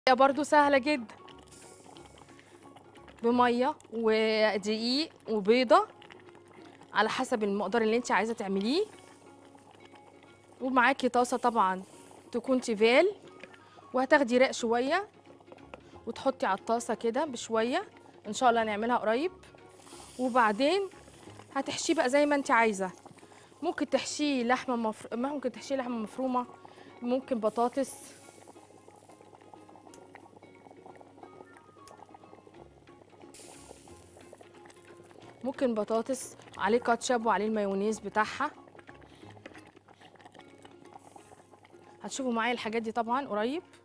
هي برضو سهلة جدا بمية ودقيق وبيضة على حسب المقدار اللي انت عايزة تعمليه ومعاكي طاسة طبعا تكون تيفال وهتاخدي رق شوية وتحطي على الطاسة كده بشوية ان شاء الله نعملها قريب وبعدين هتحشيه بقى زي ما انت عايزة ممكن تحشيه لحمة مفر... ممكن تحشيه لحمة مفرومة ممكن بطاطس ممكن بطاطس عليه كاتشب وعليه المايونيز بتاعها هتشوفوا معايا الحاجات دي طبعا قريب